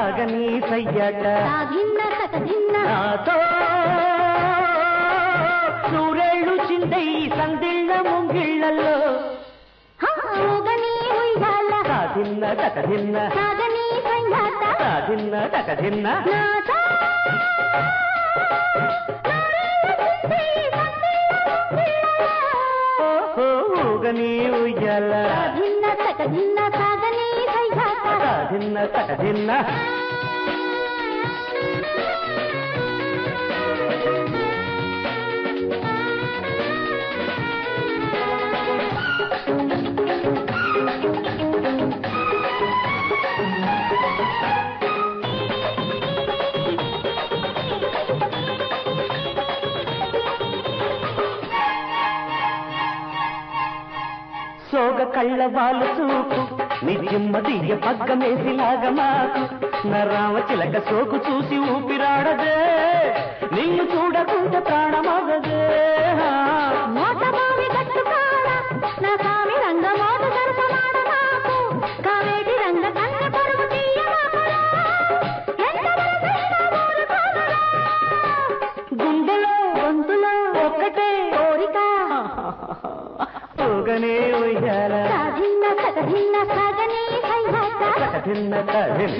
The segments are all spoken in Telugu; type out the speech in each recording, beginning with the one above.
సాగని సయ్యట సాధిన్న సకధిన్న నాతో సూరేళ్ళు చిందై సందిళ్ళ ముంగిళ్ళల్లో ఊగని ఉయ్యాల సాధిన్న తకధిన్న సాగని సంఘాత సాధిన్న తకధిన్న నాతో ఓహో ఊగని ఉయ్యాల సాధిన్న సకధిన్న సాగని సంఘాత సాధిన్న తకధిన్న సోగ కళ్ళ వాళ్ళు చూపు నిజమ్మ దియ్య పగ్గమేసిలాగా మాకు నా రామ చిలక సోకు చూసి ఊపిరాడదే నిన్ను చూడకుంటే ప్రాణమగదే మోటమావి కట్టుకాడ నా స్వామి రంగ మోట సరసమాడ నాకు కావేటి రంగ కన్న పరుగు తీయ మాకురా. ఎంత వరసైనా ఊరుకోనురా. గుండెలో గొంతులో ఒక్కటే కోరిక ఊగనే ఉయ్యాల సాధిన్న సగధిన్న సాగని సంఘాత తకధిన్న తధిన్న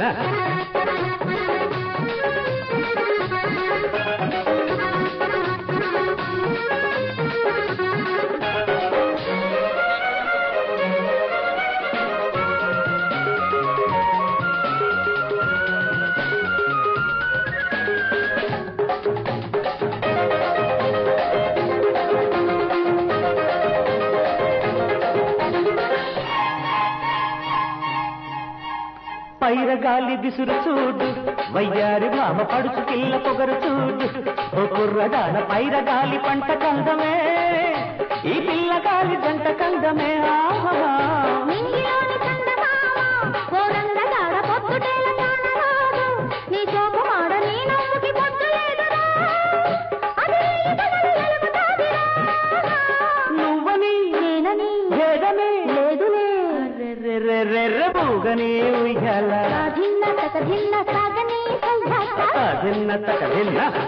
పైరగాలి విసురు చూడు వయ్యారి మామ పడుచు పిల్ల పొగరు చూడు ఓ కుర్రదాన పైరగాలి పంట కందమే ఈ పిల్లగాలి జంట కందమే ఆహా నింగిలోని చందమామ కోడంగ దాడ పొద్దుటేల కానరాదు నీ చోపు మాడ నీ నవ్వుకి పొద్దు లేదురా అది నీ కలలు ఎలుగుతాదిరా. నువ్వని నేనని వేదమే లేదులే రెర్రెర్రెర్రెబూగని ఉయ్యాల సాధిన్న సకధిన్న సాగని సంఘాత తదిన్న తకదిన్న